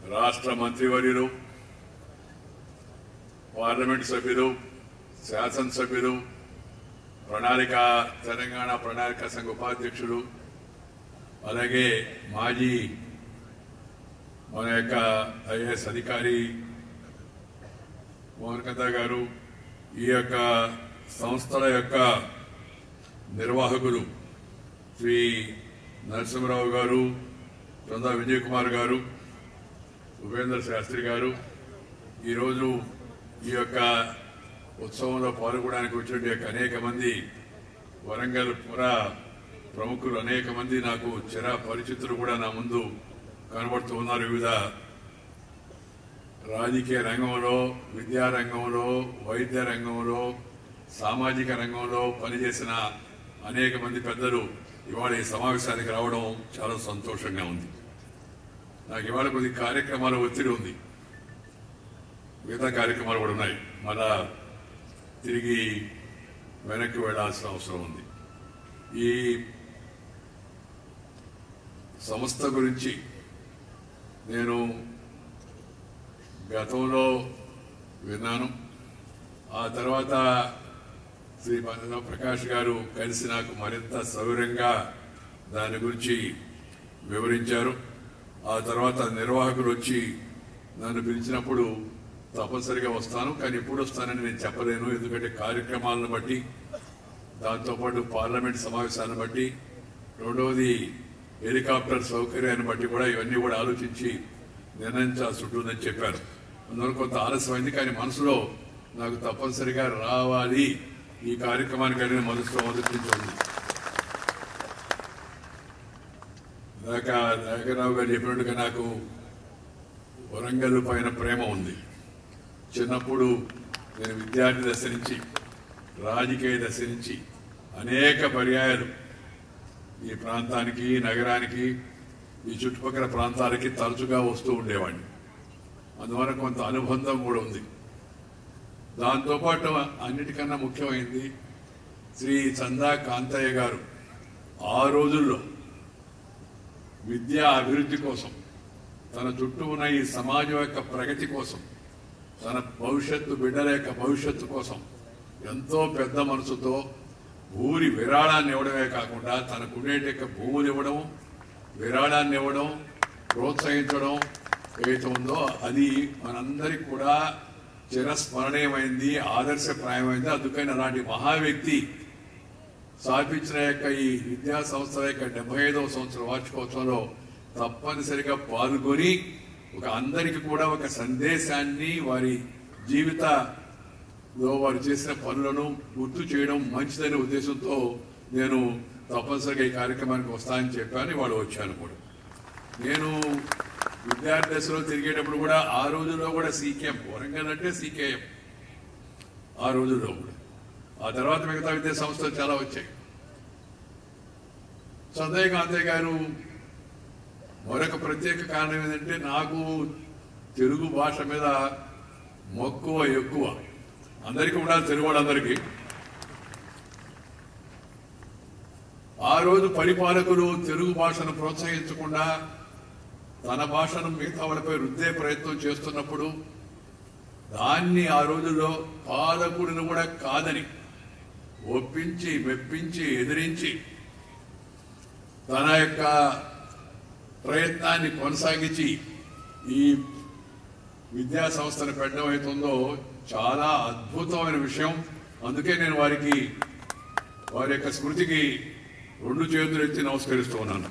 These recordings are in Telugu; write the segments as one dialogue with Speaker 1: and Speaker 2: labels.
Speaker 1: రాష్ట్ర మంత్రివర్యులు పార్లమెంట్ సభ్యులు శాసనసభ్యులు ప్రణాళిక తెలంగాణ ప్రణాళిక సంఘ ఉపాధ్యక్షుడు అలాగే మాజీ మన యొక్క ఐఏఎస్ అధికారి మోహన్ కథ గారు ఈ యొక్క సంస్థల యొక్క నిర్వాహకులు శ్రీ నరసింహరావు గారు చందా విజయ్ కుమార్ గారు ఉపేంద్ర శాస్త్రి గారు ఈరోజు ఈ యొక్క ఉత్సవంలో పాల్గొనడానికి వచ్చిన యొక్క అనేక మంది వరంగల్ పుర ప్రముఖులు అనేక మంది నాకు చిర పరిచితులు కూడా నా ముందు కనబడుతూ ఉన్నారు వివిధ రాజకీయ రంగంలో విద్యా రంగంలో వైద్య రంగంలో సామాజిక రంగంలో పనిచేసిన అనేక మంది పెద్దలు ఇవాళ ఈ సమావేశానికి రావడం చాలా సంతోషంగా ఉంది నాకు ఇవాళ కొద్ది కార్యక్రమాల ఒత్తిడి ఉంది మిగతా కార్యక్రమాలు కూడా ఉన్నాయి మళ్ళా తిరిగి వెనక్కి వెళ్లాల్సిన అవసరం ఉంది ఈ సంస్థ గురించి నేను గతంలో విన్నాను ఆ తర్వాత శ్రీ బంధన ప్రకాష్ గారు కలిసి నాకు మరింత సౌకర్యంగా దాని గురించి వివరించారు ఆ తర్వాత నిర్వాహకులు వచ్చి నన్ను పిలిచినప్పుడు తప్పనిసరిగా వస్తాను కానీ ఎప్పుడు వస్తానని నేను చెప్పలేను ఎందుకంటే కార్యక్రమాలను బట్టి దాంతోపాటు పార్లమెంట్ సమావేశాలను బట్టి రెండవది హెలికాప్టర్ సౌకర్యాన్ని బట్టి కూడా ఇవన్నీ కూడా ఆలోచించి నిర్ణయించాల్సి ఉంటుందని చెప్పారు అందువల్ల కొంత ఆలస్యమైంది కానీ మనసులో నాకు తప్పనిసరిగా రావాలి ఈ కార్యక్రమానికి అనేది మనసులో మొదటి నుంచి ఉంది ఇందాక నాగరావు గారు చెప్పినట్టుగా నాకు వరంగల్ పైన ప్రేమ ఉంది చిన్నప్పుడు నేను విద్యార్థి దశ నుంచి రాజకీయ దశ నుంచి అనేక పర్యాయాలు ఈ ప్రాంతానికి నగరానికి ఈ చుట్టుపక్కల ప్రాంతాలకి తరచుగా వస్తూ ఉండేవాడిని అందువల్ల కొంత అనుబంధం కూడా ఉంది దాంతోపాటు అన్నిటికన్నా ముఖ్యమైనది శ్రీ చందా కాంతయ్య గారు ఆ రోజుల్లో విద్యా అభివృద్ధి కోసం తన చుట్టూ ఉన్న ఈ సమాజం యొక్క ప్రగతి కోసం తన భవిష్యత్తు బిడ్డల యొక్క భవిష్యత్తు కోసం ఎంతో పెద్ద మనసుతో ఊరి విరాళాన్ని ఇవ్వడమే కాకుండా తనకుండే యొక్క భూములు ఇవ్వడం విరాళాన్ని ఇవ్వడం ప్రోత్సహించడం ఏదైతే ఉందో అది మనందరికి కూడా చిరస్మరణీయమైంది ఆదర్శప్రాయమైంది అందుకని అలాంటి మహా వ్యక్తి స్థాపించిన యొక్క ఈ విద్యా సంస్థల యొక్క డెబ్బై ఐదవ సంవత్సర వార్షికోత్సవంలో తప్పనిసరిగా పాల్గొని ఒక అందరికి కూడా ఒక సందేశాన్ని వారి జీవితలో వారు చేసిన పనులను గుర్తు చేయడం మంచిదనే ఉద్దేశంతో నేను తప్పనిసరిగా ఈ కార్యక్రమానికి వస్తానని చెప్పాను వాళ్ళు వచ్చాను కూడా నేను విద్యార్థి దశలో తిరిగేటప్పుడు కూడా ఆ రోజుల్లో కూడా సీకేఎం వరంగల్ అంటే సీకేఎం ఆ రోజుల్లో కూడా ఆ తర్వాత మిగతా విద్యా సంస్థలు చాలా వచ్చాయి సందయ్య కాంతయ్య గారు మరొక ప్రత్యేక కారణం ఏంటంటే నాకు తెలుగు భాష మీద మక్కువ ఎక్కువ అందరికీ ఉండాలి తెలుగు వాళ్ళందరికీ ఆ రోజు పరిపాలకులు తెలుగు భాషను ప్రోత్సహించకుండా తన భాషను మిగతా వాళ్ళపై రుద్దే ప్రయత్నం చేస్తున్నప్పుడు దాన్ని ఆ రోజుల్లో పాలకుడిని కూడా కాదని ఒప్పించి మెప్పించి ఎదిరించి తన యొక్క ప్రయత్నాన్ని కొనసాగించి ఈ విద్యా సంస్థను పెట్టడం అవుతుందో చాలా అద్భుతమైన విషయం అందుకే నేను వారికి వారి యొక్క స్మృతికి రెండు చేతులు ఎత్తి నమస్కరిస్తూ ఉన్నాను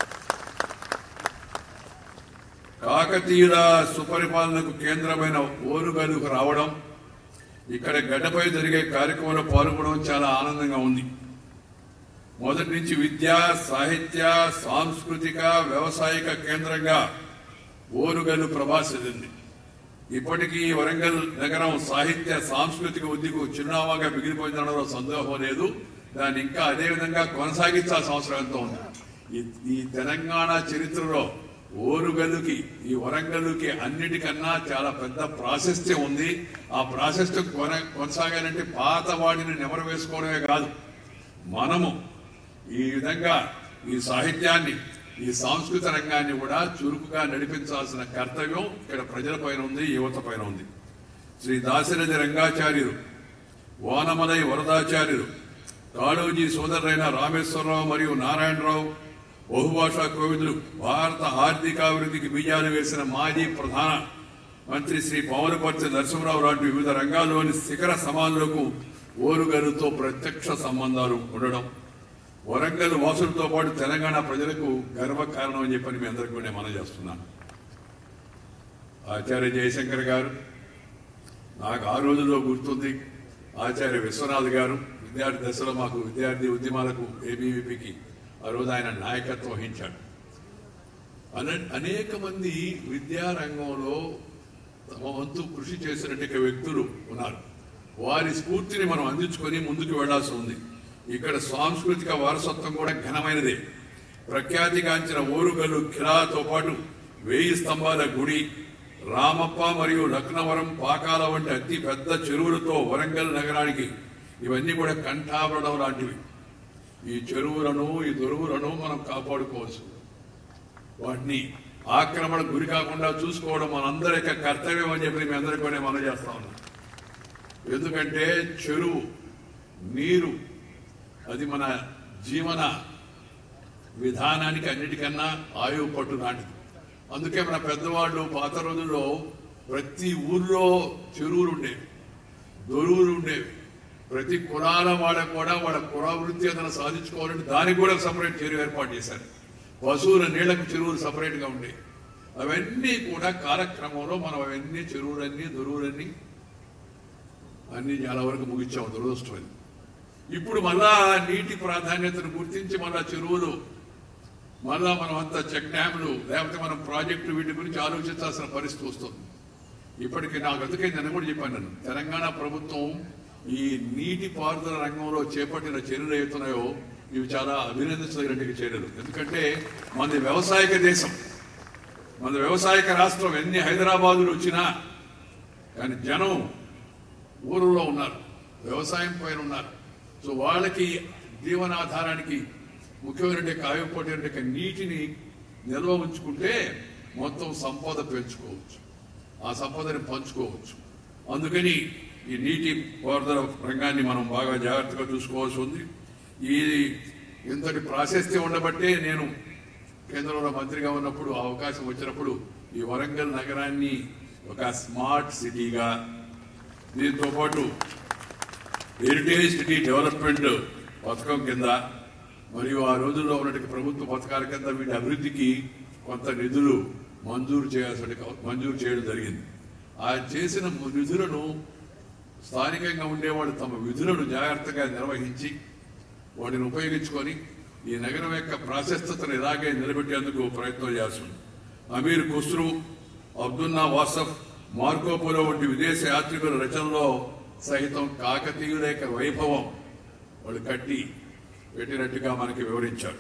Speaker 1: కాకతీయుల సుపరిపాలనకు కేంద్రమైన ఓరుగలుకు రావడం ఇక్కడ గడ్డపై జరిగే కార్యక్రమంలో పాల్గొనడం చాలా ఆనందంగా ఉంది మొదటి నుంచి విద్య సాహిత్య సాంస్కృతిక వ్యవసాయక కేంద్రంగా ఓరుగల్లు ప్రభాసిల్లింది ఇప్పటికీ వరంగల్ నగరం సాహిత్య సాంస్కృతిక వృద్ధికి చిరునామాగా మిగిలిపోయిందనడంలో సందేహం లేదు దాన్ని ఇంకా అదే విధంగా కొనసాగించాల్సిన అవసరం ఎంతో ఉంది ఈ- ఈ తెలంగాణ చరిత్రలో ఓరుగల్లుకి ఈ వరంగల్లుకి అన్నిటికన్నా చాలా పెద్ద ప్రాశస్త్యం ఉంది ఆ ప్రాశస్త్యం కొన కొనసాగాలంటే పాత వాడిని నెమరు వేసుకోవడమే కాదు మనము ఈ విధంగా ఈ సాహిత్యాన్ని ఈ సాంస్కృతిక రంగాన్ని కూడా చురుకుగా నడిపించాల్సిన కర్తవ్యం ఇక్కడ ప్రజల పైన ఉంది యువత పైన ఉంది శ్రీ దాశరథి రంగాచార్యులు వానమలై వరదాచార్యులు కాళోజీ సోదరులైన రామేశ్వరరావు మరియు నారాయణరావు బహుభాషా కోవిదులు భారత ఆర్థికాభివృద్ధికి బీజాలు వేసిన మాజీ ప్రధాన మంత్రి శ్రీ పవనపర్తి నరసింహరావు లాంటి వివిధ రంగాల్లోని శిఖర సమానులకు ఓరుగరుతో ప్రత్యక్ష సంబంధాలు ఉండడం వరంగల్ వాసులతో పాటు తెలంగాణ ప్రజలకు గర్వకారణం అని చెప్పని మీ అందరికీ కూడా నేను మనం చేస్తున్నాను ఆచార్య జయశంకర్ గారు నాకు ఆ రోజుల్లో గుర్తుంది ఆచార్య విశ్వనాథ్ గారు విద్యార్థి దశలో మాకు విద్యార్థి ఉద్యమాలకు ఏబీవీపీకి ఆ రోజు ఆయన నాయకత్వం వహించాడు అన- అనేక మంది విద్యారంగంలో తమ వంతు కృషి చేసినట్టు వ్యక్తులు ఉన్నారు వారి స్ఫూర్తిని మనం అందించుకొని ముందుకు వెళ్లాల్సి ఉంది ఇక్కడ సాంస్కృతిక వారసత్వం కూడా ఘనమైనదే ప్రఖ్యాతిగాంచిన ఓరుగల్లు కిరాతో పాటు వేయి స్తంభాల గుడి రామప్ప మరియు లక్నవరం పాకాల వంటి అతి పెద్ద చెరువులతో వరంగల్ నగరానికి ఇవన్నీ కూడా కంఠాభరణం లాంటివి ఈ చెరువులను ఈ దొరువులను మనం కాపాడుకోవచ్చు వాటిని ఆక్రమణకు గురి కాకుండా చూసుకోవడం మనందరి యొక్క కర్తవ్యం అని చెప్పి మీ అందరికీ కూడా మనం చేస్తా ఉన్నాం ఎందుకంటే చెరువు నీరు అది మన జీవన విధానానికి అన్నిటికన్నా ఆయువు పట్టు లాంటిది అందుకే మన పెద్దవాళ్ళు పాత రోజుల్లో ప్రతి ఊర్లో చెరువులు ఉండేవి దొరువులు ఉండేవి ప్రతి కులాల వాళ్ళకు కూడా వాళ్ళ కులావృత్తి అతను సాధించుకోవాలంటే దానికి కూడా సపరేట్ చెరువు ఏర్పాటు చేశారు పశువుల నీళ్లకు చెరువులు సపరేట్ గా ఉండేవి అవన్నీ కూడా కాలక్రమంలో మనం అవన్నీ చెరువులన్నీ దొరువులన్నీ అన్ని చాలా వరకు ముగించాము దురదృష్టం ఇప్పుడు మళ్ళా నీటి ప్రాధాన్యతను గుర్తించి మళ్ళా చెరువులు మళ్ళా మనం అంతా చెక్ డ్యాములు లేకపోతే మనం ప్రాజెక్టు వీటి గురించి ఆలోచించాల్సిన పరిస్థితి వస్తుంది ఇప్పటికి నాకు అందుకే నేను కూడా చెప్పాను నేను తెలంగాణ ప్రభుత్వం ఈ నీటి పారుదల రంగంలో చేపట్టిన చర్యలు అవుతున్నాయో ఇవి చాలా అభినందించదగినట్టు చర్యలు ఎందుకంటే మనది వ్యవసాయక దేశం మన వ్యవసాయక రాష్ట్రం ఎన్ని హైదరాబాదులు వచ్చినా కానీ జనం ఊళ్ళలో ఉన్నారు వ్యవసాయం పైన ఉన్నారు సో వాళ్ళకి జీవనాధారానికి ముఖ్యమైన కాయపోటీ నీటిని నిల్వ ఉంచుకుంటే మొత్తం సంపద పెంచుకోవచ్చు ఆ సంపదని పంచుకోవచ్చు అందుకని ఈ నీటి పారుదల రంగాన్ని మనం బాగా జాగ్రత్తగా చూసుకోవాల్సి ఉంది ఈ ఇంతటి ప్రాశస్త్యం ఉండబట్టే నేను కేంద్రంలో మంత్రిగా ఉన్నప్పుడు ఆ అవకాశం వచ్చినప్పుడు ఈ వరంగల్ నగరాన్ని ఒక స్మార్ట్ సిటీగా దీంతో పాటు హెరిటేజ్ సిటీ డెవలప్మెంట్ పథకం కింద మరియు ఆ రోజుల్లో ఉన్నటువంటి ప్రభుత్వ పథకాల కింద వీటి అభివృద్ధికి కొంత నిధులు మంజూరు చేయాల్సిన మంజూరు చేయడం జరిగింది ఆ చేసిన నిధులను స్థానికంగా ఉండేవాళ్ళు తమ విధులను జాగ్రత్తగా నిర్వహించి వాటిని ఉపయోగించుకొని ఈ నగరం యొక్క ప్రాశస్తతను ఇలాగే నిలబెట్టేందుకు ప్రయత్నం చేస్తుంది Amir Khusrau Abdullah Wassaf Marco Polo వంటి విదేశ యాత్రికుల రచనలో సహితం కాకతీయుల యొక్క వైభవం వాళ్ళు కట్టి పెట్టినట్టుగా మనకి వివరించారు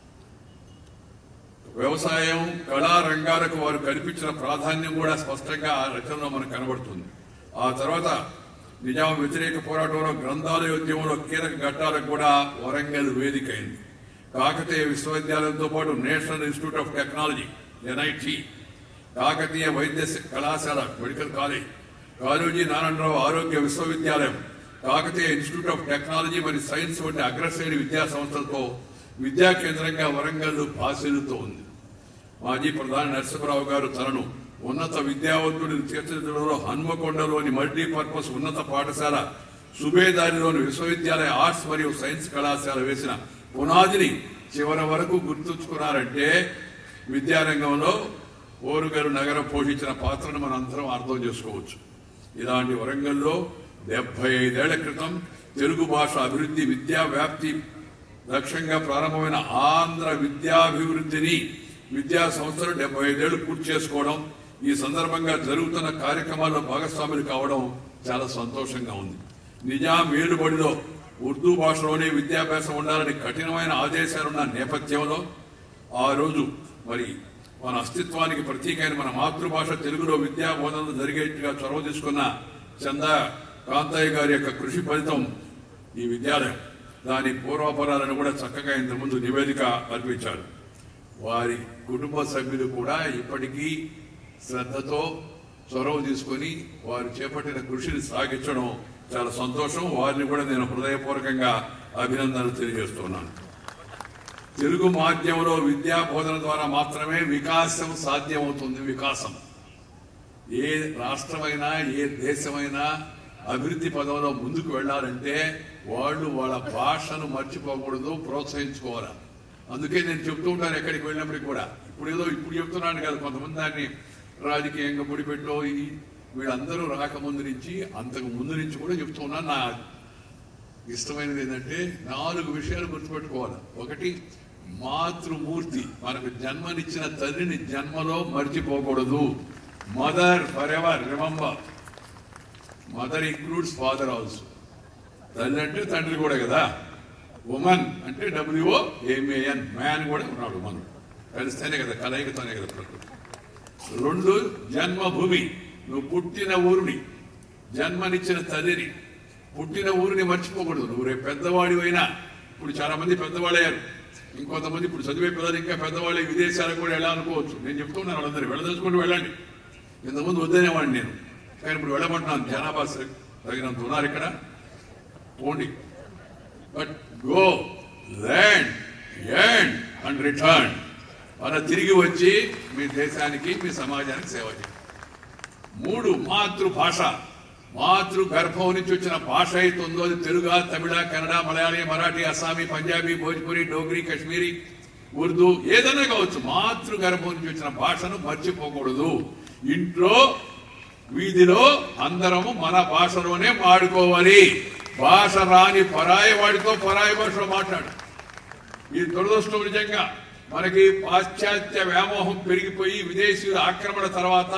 Speaker 1: వ్యవసాయం కళా రంగాలకు వారు కల్పించిన ప్రాధాన్యం కూడా స్పష్టంగా ఆ రచనలో మనకు కనబడుతుంది ఆ తర్వాత నిజాం వ్యతిరేక పోరాటంలో గ్రంథాలయ ఉద్యమంలో కీలక ఘట్టాలకు కూడా వరంగల్ వేదిక అయింది కాకతీయ విశ్వవిద్యాలయంతో పాటు national institute of technology NIT Kakatiya వైద్య కళాశాల మెడికల్ కాలేజ్ కాళోజీ నారాయణరావు ఆరోగ్య విశ్వవిద్యాలయం కాకతీయ ఇన్స్టిట్యూట్ ఆఫ్ టెక్నాలజీ మరియు సైన్స్ వంటి అగ్రశ్రేణి విద్యా సంస్థలతో విద్యా కేంద్రంగా వరంగల్ భాషలుతో ఉంది మాజీ ప్రధాని నరసింహరావు గారు తనను ఉన్నత విద్యావంతుడిని తీర్చిదిద్దడంలో హన్మకొండలోని మల్టీపర్పస్ ఉన్నత పాఠశాల సుబేదారిలోని విశ్వవిద్యాలయ ఆర్ట్స్ మరియు సైన్స్ కళాశాల వేసిన పునాదిని చివరి వరకు గుర్తుంచుకున్నారంటే విద్యారంగంలో ఓరుగారు నగరం పోషించిన పాత్రను మనం అందరం అర్థం చేసుకోవచ్చు ఇలాంటి వరంగల్లో డెబ్బై ఐదేళ్ల క్రితం తెలుగు భాష అభివృద్ధి విద్యా వ్యాప్తి లక్ష్యంగా ప్రారంభమైన ఆంధ్ర విద్యాభివృద్ధిని విద్యా సంస్థలు డెబ్బై ఐదేళ్లు పూర్తి చేసుకోవడం ఈ సందర్భంగా జరుగుతున్న కార్యక్రమాల్లో భాగస్వాములు కావడం చాలా సంతోషంగా ఉంది నిజాం ఏలుబడిలో ఉర్దూ భాషలోనే విద్యాభ్యాసం ఉండాలని కఠినమైన ఆదేశాలున్న నేపథ్యంలో ఆ రోజు మరి మన అస్తిత్వానికి ప్రతీకైన మన మాతృభాష తెలుగులో విద్యా బోధనలు జరిగేట్టుగా చొరవ తీసుకున్న చందా కాంతయ్య గారి యొక్క కృషి ఫలితం ఈ విద్యాలయం దాని పూర్వాపరాలను కూడా చక్కగా ఇంతకుముందు నివేదిక అర్పించారు వారి కుటుంబ సభ్యులు కూడా ఇప్పటికీ శ్రద్ధతో చొరవ తీసుకొని వారు చేపట్టిన కృషిని సాగించడం చాలా సంతోషం వారిని కూడా నేను హృదయపూర్వకంగా అభినందనలు తెలియజేస్తున్నాను తెలుగు మాధ్యమంలో విద్యా బోధన ద్వారా మాత్రమే వికాసం సాధ్యమవుతుంది వికాసం ఏ రాష్ట్రమైనా ఏ దేశమైనా అభివృద్ధి పదంలో ముందుకు వెళ్ళాలంటే వాళ్ళు వాళ్ళ భాషను మర్చిపోకూడదు ప్రోత్సహించుకోవాలి అందుకే నేను చెప్తూ ఉంటాను ఎక్కడికి వెళ్ళినప్పటికీ కూడా ఇప్పుడు ఏదో ఇప్పుడు చెప్తున్నాను కదా కొంతమంది దాన్ని రాజకీయంగా ముడిపెట్టో ఈ వీళ్ళందరూ రాకముందు నుంచి అంతకు ముందు నుంచి కూడా చెప్తున్నాను నా ఇష్టమైనది ఏంటంటే నాలుగు విషయాలు గుర్తుపెట్టుకోవాలి ఒకటి మాతృమూర్తి మనకు జన్మనిచ్చిన తల్లిని జన్మలో మర్చిపోకూడదు mother for ever remember mother includes father also తల్లి అంటే తండ్రి కూడా కదా ఉమన్ అంటే డబ్ల్యూఓ ఏమేఎన్ మ్యాన్ కూడా ఉన్నాడు ఉమన్ కలిస్తేనే కదా కలయికతోనే కదా ప్రకృతి రెండు జన్మభూమి నువ్వు పుట్టిన ఊరిని జన్మనిచ్చిన తల్లిని పుట్టిన ఊరిని మర్చిపోకూడదు నువ్వు రేపు పెద్దవాడి అయినా ఇప్పుడు చాలా మంది పెద్దవాళ్ళయ్యారు ఇంకొంతమంది ఇప్పుడు చదివే పిల్లలు ఇంకా పెద్దవాళ్ళే విదేశాలకు కూడా వెళ్ళాలనుకోవచ్చు నేను చెప్తున్నాను వాళ్ళందరూ వెళ్ళదలుచుకుంటూ వెళ్ళండి ఇంతకుముందు వద్దనేవాడిని నేను కానీ ఇప్పుడు వెళ్ళమంటున్నాను జనాభా స- తగినంత ఉన్నారు ఇక్కడ పోండి but go land end and return మన తిరిగి వచ్చి మీ దేశానికి మీ సమాజానికి సేవ చేయండి మూడు మాతృభాష మాతృ గర్భం నుంచి వచ్చిన భాష అయితే ఉందో అది తెలుగు తమిళ కన్నడ మలయాళీ మరాఠీ అస్సామీ పంజాబీ భోజ్పురి డోగ్రీ కశ్మీరీ ఉర్దూ ఏదైనా కావచ్చు మాతృ గర్భం నుంచి వచ్చిన భాషను మర్చిపోకూడదు ఇంట్లో వీధిలో అందరము మన భాషలోనే మాడుకోవాలి భాష రాని పరాయి వాడితో పరాయి భాషలో మాట్లాడు ఈ దురదృష్టం నిజంగా మనకి పాశ్చాత్య వ్యామోహం పెరిగిపోయి విదేశీయుల ఆక్రమణ తర్వాత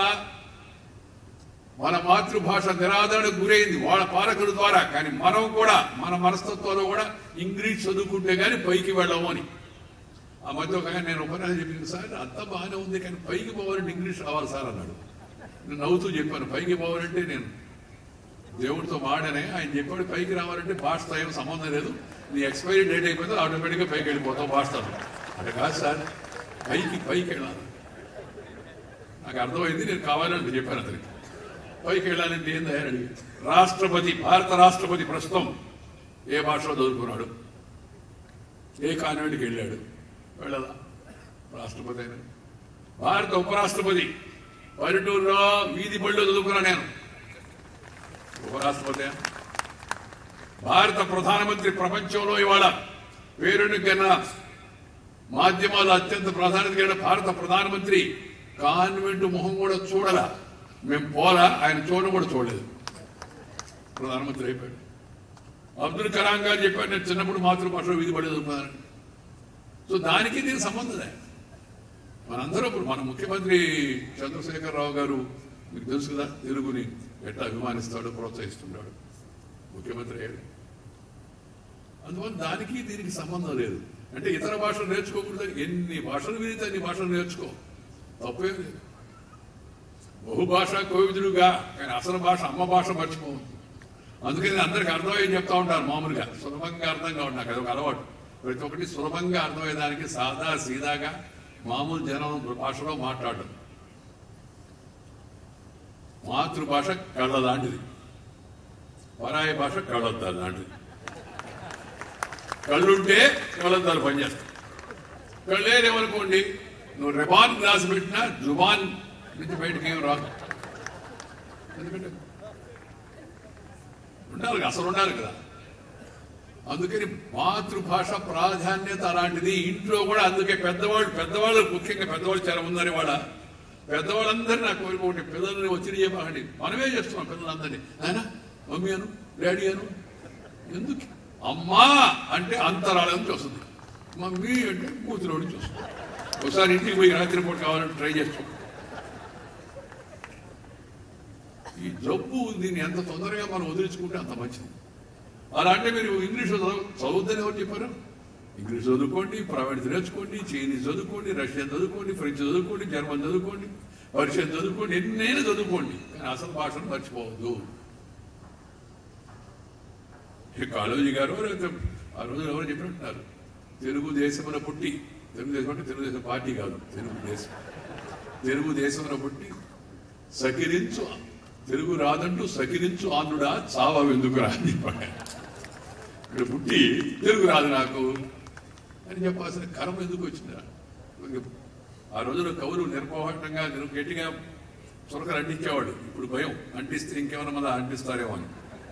Speaker 1: మన మాతృభాష నిరాదరణకు గురైంది వాళ్ళ పాలకుల ద్వారా కానీ మనం కూడా మన మనస్తత్వంలో కూడా ఇంగ్లీష్ చదువుకుంటే గానీ పైకి వెళ్ళము అని ఆ మధ్య ఒక ఆయన నేను ఉపన్యాసం చెప్పింది సార్ అంతా బాగానే ఉంది కానీ పైకి పోవాలంటే ఇంగ్లీష్ రావాలి సార్ అన్నాడు నేను నవ్వుతూ చెప్పాను పైకి పోవాలంటే నేను దేవుడితో మాడనే ఆయన చెప్పాడు పైకి రావాలంటే భాషతో ఏం సంబంధం లేదు నీ ఎక్స్పైరీ డేట్ అయిపోతే ఆటోమేటిక్గా పైకి వెళ్ళిపోతావు భాషతో అంటే కాదు సార్ పైకి పైకి వెళ్ళాలి నాకు అర్థమైంది నేను కావాలని చెప్పాను అతనికి పైకి వెళ్ళాలంటే ఏంది ఆయన అడిగి రాష్ట్రపతి భారత రాష్ట్రపతి ప్రస్తుతం ఏ భాషలో చదువుకున్నాడు ఏ కాన్వెంట్కి వెళ్ళాడు వెళ్ళదా రాష్ట్రపతి అయినా భారత ఉపరాష్ట్రపతి పల్లెటూరులో వీధి బడిలో చదువుకున్నా నేను ఉపరాష్ట్రపతి భారత ప్రధానమంత్రి ప్రపంచంలో ఇవాళ పేరుని కన్నా మాధ్యమాలు అత్యంత ప్రాధాన్యత కలిగిన భారత ప్రధానమంత్రి కాన్వెంట్ మొహం కూడా చూడలా మేము పోలా ఆయన చూడడం కూడా చూడలేదు ప్రధానమంత్రి అయిపోయాడు అబ్దుల్ కలాం గారు చెప్పారు నేను చిన్నప్పుడు మాతృభాషలో వీధి పడి చదువుకున్నాను సో దానికి దీనికి సంబంధం లేదు మనందరం ఇప్పుడు మన ముఖ్యమంత్రి చంద్రశేఖరరావు గారు మీకు తెలుసు కదా తెలుగుని ఎట్లా అభిమానిస్తాడు ప్రోత్సహిస్తున్నాడు ముఖ్యమంత్రి అయ్యాడు అందువల్ల దానికి దీనికి సంబంధం లేదు అంటే ఇతర భాషలు నేర్చుకోకూడదు ఎన్ని భాషలు వినితే అన్ని భాషలు నేర్చుకో తప్పేం లేదు బహుభాష కోవిదుడుగా కానీ అసలు భాష అమ్మ భాష మర్చిపోవద్దు అందుకే నేను అందరికి అర్థమయ్యే చెప్తా ఉంటాను మామూలుగా సులభంగా అర్థంగా ఉన్నా అది ఒక అలవాటు ప్రతి ఒక్కటి సులభంగా అర్థమయ్యేదానికి సాదా సీదాగా మామూలు జనం భాషలో మాట్లాడడం మాతృభాష కళ్ళ లాంటిది పరాయి భాష కళ్ళద్దాలు లాంటిది కళ్ళుంటే కళ్ళద్దాలు పనిచేస్తాయి కళ్ళేదేమనుకోండి నువ్వు రెబాన్ గ్లాస్ పెట్టినా జుబాన్ నుంచి బయటకు ఏం రాదు ఎందుకంటే ఉండాలి కదా, అసలు ఉండాలి కదా అందుకని మాతృభాష ప్రాధాన్యత అలాంటిది ఇంట్లో కూడా అందుకే పెద్దవాళ్ళు పెద్దవాళ్ళు ముఖ్యంగా పెద్దవాళ్ళు చాలా ఉందని వాళ్ళ పెద్దవాళ్ళందరూ నాకు కోరిక ఒకటి పిల్లల్ని ఒత్తిడి చెప్పండి మనమే చేస్తున్నాం పిల్లలందరినీ ఆయన మమ్మీ అను డాడీ అను ఎందుకు అమ్మా అంటే అంతరాల నుంచి వస్తుంది మమ్మీ అంటే కూతురు నుంచి వస్తుంది ఒకసారి ఇంటికి పోయి రాత్రిపూట కావాలంటే ట్రై చేస్తాం ఈ జబ్బు దీన్ని ఎంత తొందరగా మనం వదిలించుకుంటే అంత మంచిది అలా అంటే మీరు ఇంగ్లీష్ చదువు చదువుద్దని ఎవరు చెప్పారు ఇంగ్లీష్ చదువుకోండి ప్రైవేట్ నేర్చుకోండి చైనీస్ చదువుకోండి రష్యన్ చదువుకోండి ఫ్రెంచ్ చదువుకోండి జర్మన్ చదువుకోండి పర్షియన్ చదువుకోండి ఎన్నైనా చదువుకోండి కానీ అసలు భాషను మర్చిపోవద్దు ఈ కాళోజీ గారు లేకపోతే ఆ రోజు ఎవరు చెప్పినట్టున్నారు తెలుగు దేశమున పుట్టి తెలుగుదేశం అంటే తెలుగుదేశం పార్టీ కాదు తెలుగుదేశం తెలుగుదేశంలో పుట్టి సకిరించు తెలుగు రాదంటూ సకిరించు ఆంధ్రుడా చావా ఎందుకురా అని చెప్పాడు ఆయన. ఇక్కడ పుట్టి తెలుగు రాదు నాకు అని చెప్పాల్సిన కర్మ ఎందుకు వచ్చిందా ఆ రోజున కవులు నిర్మోహటంగా నిర్ గట్టిగా చురకలు అంటించేవాడు ఇప్పుడు భయం అంటిస్తే ఇంకేమైనా మళ్ళీ అంటిస్తారేమో అని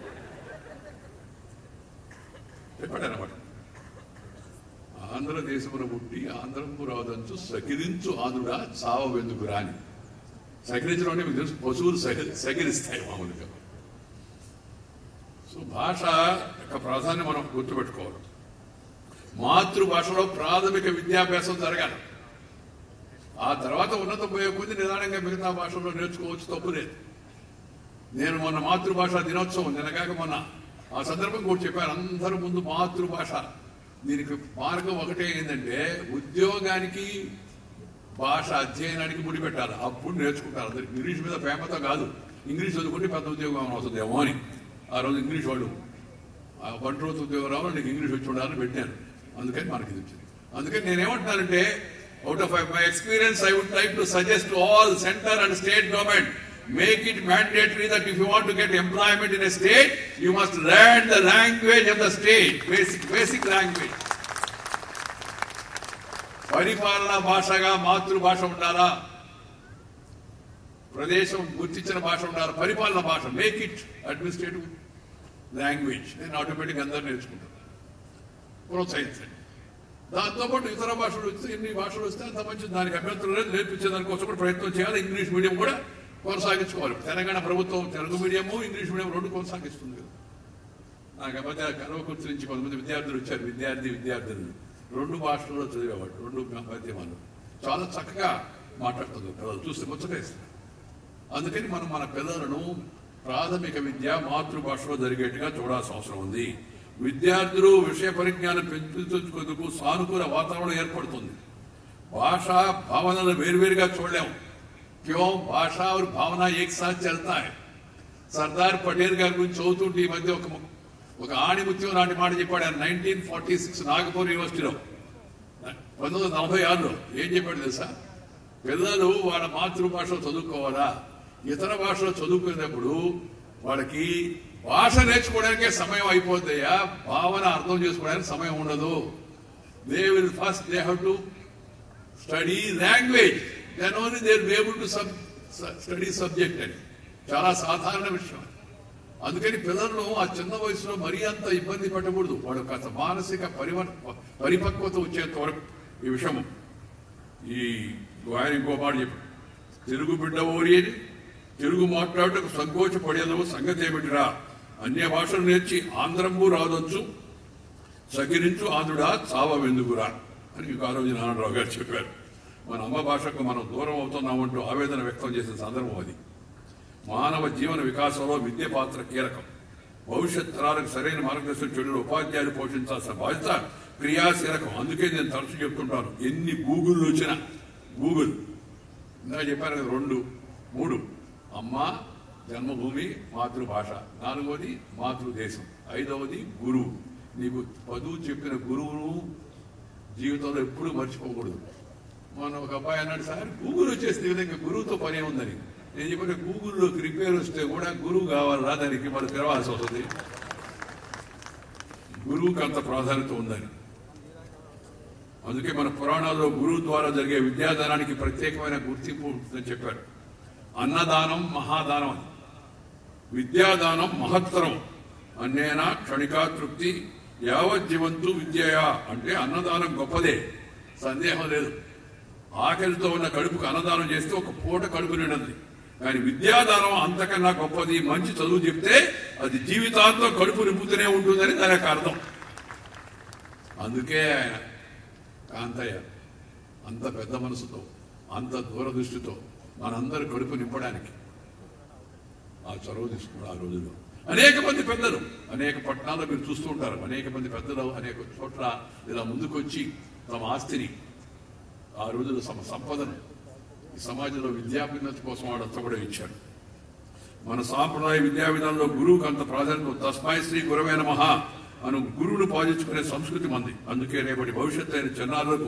Speaker 1: చెప్పాడు అనమాట ఆంధ్రదేశమున పుట్టి ఆంధ్రంపు రాదంచు సకిరించు ఆంధ్రుడా చావ వెందుకు రాని సకిరించడం అంటే మీకు తెలుసు పశువులు సకి- సకిరిస్తాయి మామూలుగా సో భాష యొక్క ప్రాధాన్యం మనం గుర్తుపెట్టుకోవాలి మాతృభాషలో ప్రాథమిక విద్యాభ్యాసం జరగాలి ఆ తర్వాత ఉన్నత పోయే కొద్ది నిదానంగా మిగతా భాషల్లో నేర్చుకోవచ్చు తప్పు లేదు నేను మొన్న మాతృభాష దినోత్సవం నిన్నగాక మొన్న ఆ సందర్భం కూడా చెప్పాను అందరూ ముందు మాతృభాష దీనికి మార్గం ఒకటే ఏంటంటే ఉద్యోగానికి భాష అధ్యయనానికి ముడిపెట్టాలి అప్పుడు నేర్చుకుంటారు అందరు ఇంగ్లీష్ మీద ప్రేమతో కాదు ఇంగ్లీష్ చదువుకుంటే పెద్ద ఉద్యోగం అవుతుందేమో అని ఆ రోజు ఇంగ్లీష్ వాళ్ళు ఆ వంట రోజు ఉద్యోగం రావాలి నీకు ఇంగ్లీష్ వచ్చి ఉండాలని పెట్టాను అందుకని మనకి ఇది వచ్చింది అందుకని నేనేమంటున్నానంటే out of my experience I would like to suggest to all centre and state government make it mandatory that if you want to get employment in a state you must learn the language of the state basic basic language పరిపాలనా భాషగా మాతృభాష ఉండాలా ప్రదేశం గుర్తించిన భాష ఉండాలి పరిపాలన భాష మేక్ ఇట్ అడ్మినిస్ట్రేటివ్ లాంగ్వేజ్ నేను ఆటోమేటిక్ అందరూ నేర్చుకుంటాను ప్రోత్సహించండి దాంతోపాటు ఇతర భాషలు వస్తే ఎన్ని భాషలు వస్తే అంత మంచిది దానికి అభ్యంతరం లేదు నేర్పించే దానికోసం కూడా ప్రయత్నం చేయాలి ఇంగ్లీష్ మీడియం కూడా కొనసాగించుకోవాలి తెలంగాణ ప్రభుత్వం తెలుగు మీడియము ఇంగ్లీష్ మీడియం రెండు కొనసాగిస్తుంది కదా నాకు ఆ మధ్య కల్వకుర్తి నుంచి కొంతమంది విద్యార్థులు వచ్చారు విద్యార్థి విద్యార్థులు రెండు భాషల్లో చదివేవాడు రెండు మాధ్యమాలు చాలా చక్కగా మాట్లాడుతుంది పిల్లలు చూస్తే ముచ్చటేస్తారు అందుకని మనం మన పిల్లలను ప్రాథమిక విద్య మాతృభాషలో జరిగేట్టుగా చూడాల్సిన అవసరం ఉంది విద్యార్థులు విషయ పరిజ్ఞానం పెంచుకుందుకు సానుకూల వాతావరణం ఏర్పడుతుంది భాష భావనలు వేరువేరుగా చూడలేం క్यों భాష और భావన एक साथ चलता है సర్దార్ పటేల్ గారి గురించి చదువుతుంటే ఈ మధ్య ఒక ము- ఒక ఆణిముత్యం లాంటి మాట చెప్పాడు ఆయన నైన్టీన్ ఫార్టీ సిక్స్ నాగపూర్ యూనివర్సిటీలో పంతొమ్మిది వందల నలభై ఆరులో ఏం చెప్పాడు తెలుసా పిల్లలు వాళ్ళ మాతృభాషలో చదువుకోవాలా ఇతర భాషలో చదువుకునేటప్పుడు వాళ్ళకి భాష నేర్చుకోవడానికే సమయం అయిపోద్దయ్యా భావన అర్థం చేసుకోవడానికి సమయం ఉండదు they will first they have to study language then only they be able to study subject అని చాలా సాధారణ విషయం అది. అందుకని పిల్లలను ఆ చిన్న వయసులో మరీ అంత ఇబ్బంది పెట్టకూడదు వాడు కాస్త మానసిక పరివర్ పరిపక్వత వచ్చేంత వరకు ఈ విషయము ఈ ఆయన ఇంకో మాట చెప్పాడు తెలుగు బిడ్డ ఓరి అని తెలుగు మాట్లాడటకు సంకోచపడేదవు సంగతి ఏమిటిరా అన్య భాషలు నేర్చి ఆంధ్రంబు రాదొచ్చు సకిరించు ఆంధ్రుడా చావెందుకురా అని మీకు ఆ రోజు నారాయణరావు గారు చెప్పారు మన అమ్మ భాషకు మనం దూరం అవుతున్నామంటూ ఆవేదన వ్యక్తం చేసిన సందర్భం అది మానవ జీవన వికాసంలో విద్య పాత్ర కీలకం భవిష్యత్ తరాలకు సరైన మార్గదర్శనం చేయడంలో ఉపాధ్యాయులు పోషించాల్సిన బాధ్యత క్రియాశీలకం అందుకే నేను తరచు చెప్తుంటాను ఎన్ని గూగుల్ వచ్చినా గూగుల్ ఇందాక చెప్పారు కదా రెండు మూడు అమ్మ జన్మభూమి మాతృభాష నాలుగవది మాతృదేశం ఐదవది గురువు నీకు చదువు చెప్పిన గురువును జీవితంలో ఎప్పుడూ మర్చిపోకూడదు మన ఒక అబ్బాయి అన్నాడు సార్ గూగుల్ వచ్చేస్తే విధంగా గురువుతో పని ఉందని నేను చెప్పిన గూగుల్లోకి రిపేర్ వస్తే కూడా గురువు కావాలా దానికి మనం తెరవాల్సి వస్తుంది గురువుకి అంత ప్రాధాన్యత ఉందని అందుకే మన పురాణాల్లో గురువు ద్వారా జరిగే విద్యాదానానికి ప్రత్యేకమైన గుర్తింపు ఉంటుందని చెప్పారు అన్నదానం మహాదానం అని విద్యాదానం మహత్తరం అన్నేనా క్షణికా తృప్తి యావజ్జీవంతు విద్యయా అంటే అన్నదానం గొప్పదే సందేహం లేదు ఆకలితో ఉన్న కడుపుకు అన్నదానం చేస్తే ఒక పూట కడుపు నిండది కానీ విద్యాదానం అంతకన్నా గొప్పది మంచి చదువు చెప్తే అది జీవితాంతం కడుపు నింపుతూనే ఉంటుందని దాని యొక్క అర్థం అందుకే ఆయన కాంతయ్య అంత పెద్ద మనసుతో అంత దూరదృష్టితో మనందరి కడుపు నింపడానికి ఆ చొరవ తీసుకున్నారు ఆ రోజుల్లో అనేక మంది పెద్దలు అనేక పట్టణాల్లో మీరు చూస్తూ ఉంటారు అనేక మంది పెద్దలు అనేక చోట్ల ఇలా ముందుకొచ్చి తమ ఆస్తిని ఆ రోజుల్లో తమ సంపదను ఈ సమాజంలో విద్యాభ్యున్నతి కోసం వాడంతా కూడా ఇచ్చారు మన సాంప్రదాయ విద్యా విధానంలో గురువుకు అంత ప్రాధాన్యత తస్మాయి శ్రీ గురవే నమః అను గురువును పాటించుకునే సంస్కృతి మంది అందుకే రేపటి భవిష్యత్తు అయిన చిన్నారులకు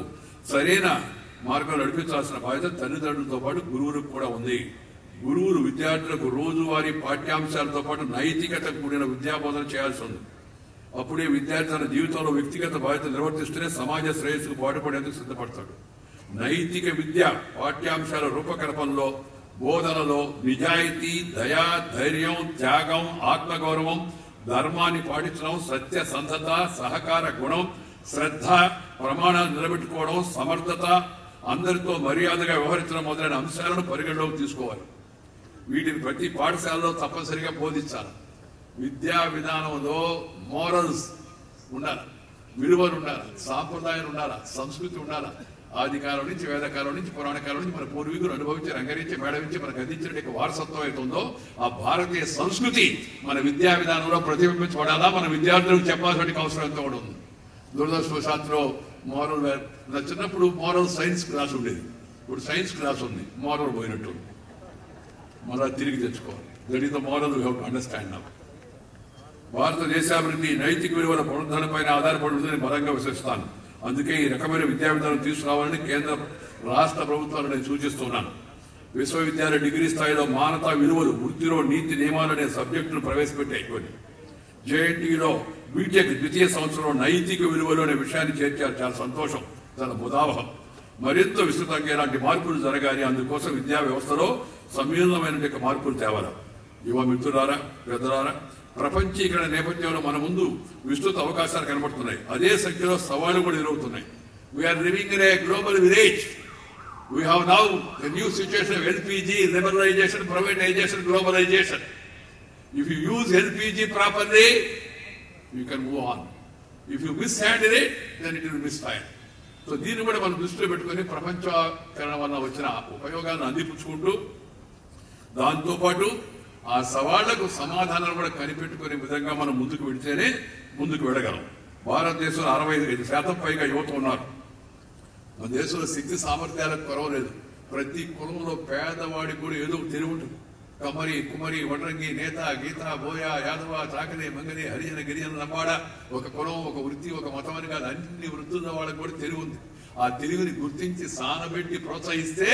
Speaker 1: సరైన మార్గంలో నడిపించాల్సిన బాధ్యత తల్లిదండ్రులతో పాటు గురువులకు కూడా ఉంది గురువులు విద్యార్థులకు రోజువారీ పాఠ్యాంశాలతో పాటు నైతికత కూడిన విద్యాబోధన చేయాల్సి ఉంది అప్పుడే విద్యార్థి తన జీవితంలో వ్యక్తిగత బాధ్యత నిర్వర్తిస్తూనే సమాజ శ్రేయస్సుకు పాటుపడేందుకు సిద్ధపడతాడు నైతిక విద్య పాఠ్యాంశాల రూపకల్పనలో బోధనలో నిజాయితీ దయ ధైర్యం త్యాగం ఆత్మగౌరవం ధర్మాన్ని పాటించడం సత్యసంధత సహకార గుణం శ్రద్ధ ప్రమాణాలు నిలబెట్టుకోవడం సమర్థత అందరితో మర్యాదగా వ్యవహరించడం మొదలైన అంశాలను పరిగణలోకి తీసుకోవాలి వీటిని ప్రతి పాఠశాలలో తప్పనిసరిగా బోధించాలి విద్యా విధానంలో మోరల్స్ ఉండాలి విలువలు ఉండాలి సాంప్రదాయాలు ఉండాలి సంస్కృతి ఉండాలి ఆది కాలం నుంచి వేదకాలం నుంచి పురాణ కాలం నుంచి మన పూర్వీకులు అనుభవించి రంగరించి మేడవించి మనకు అందించిన వారసత్వం అయితే ఉందో ఆ భారతీయ సంస్కృతి మన విద్యా విధానంలో ప్రతిబింబించబడాలా మన విద్యార్థులకు చెప్పాల్సిన అవసరం ఎంతో కూడా ఉంది దురదృష్టవశాత్తులో మోరల్ నా చిన్నప్పుడు మోరల్ సైన్స్ క్లాస్ ఉండేది ఇప్పుడు సైన్స్ క్లాస్ ఉంది మోరల్ పోయినట్టు మళ్ళా తిరిగి తెచ్చుకోవాలి that is the moral you to understand now భారతదేశాభివృద్ధి నైతిక విలువల పునరుద్ధరణపైన ఆధారపడి ఉందని బలంగా విశ్వసిస్తాను అందుకే ఈ రకమైన విద్యా విధానం తీసుకురావాలని కేంద్ర రాష్ట్ర ప్రభుత్వాలు నేను సూచిస్తున్నాను విశ్వవిద్యాలయ డిగ్రీ స్థాయిలో మానవతా విలువలు వృత్తిలో నీతి నియమాలు అనే సబ్జెక్టును ప్రవేశపెట్టే కొన్ని జేఎన్టీలో బీటెక్ ద్వితీయ సంవత్సరంలో నైతిక విలువలు అనే విషయాన్ని చేర్చారు చాలా సంతోషం చాలా ముదావహం మరింత విస్తృతంగా ఇలాంటి మార్పులు జరగాలి అందుకోసం విద్యా వ్యవస్థలో సమ్మీలనమైన మార్పులు తేవాలి యువ మిత్రులారా పెద్దలారా ప్రపంచీకరణ నేపథ్యంలో మన ముందు విస్తృత అవకాశాలు కనబడుతున్నాయి అదే సంఖ్యలో సవాళ్లు కూడా ఎదురవుతున్నాయి we are living in a global village we have now the new situation LPG liberalisation privatisation globalisation if you use LPG properly you can move on if you mishandle it then it will misfire so దీన్ని కూడా మనం దృష్టిలో పెట్టుకొని ప్రపంచీకరణ వల్ల వచ్చిన ఉపయోగాలను అందిపుచ్చుకుంటూ దాంతోపాటు ఆ సవాళ్లకు సమాధానాలు కూడా కనిపెట్టుకునే విధంగా మనం ముందుకు వెళితేనే ముందుకు వెళ్ళగలం భారతదేశంలో అరవై ఐదు శాతం పైగా యువత ఉన్నారు మన దేశంలో శక్తి సామర్థ్యాలకు కొరవ లేదు ప్రతి కులంలో పేదవాడికి కూడా ఏదో ఒక తెలివి ఉంటుంది కమరి కుమరి వడ్రంగి నేత గీత బోయ యాదవ చాకలి మంగలి హరిజన గిరిజన లంబాడ ఒక కులం ఒక వృత్తి ఒక మతం అని కాదు అన్ని వృత్తుల వాళ్ళకి కూడా తెలివి ఉంది ఆ తెలివిని గుర్తించి సానబెట్టి ప్రోత్సహిస్తే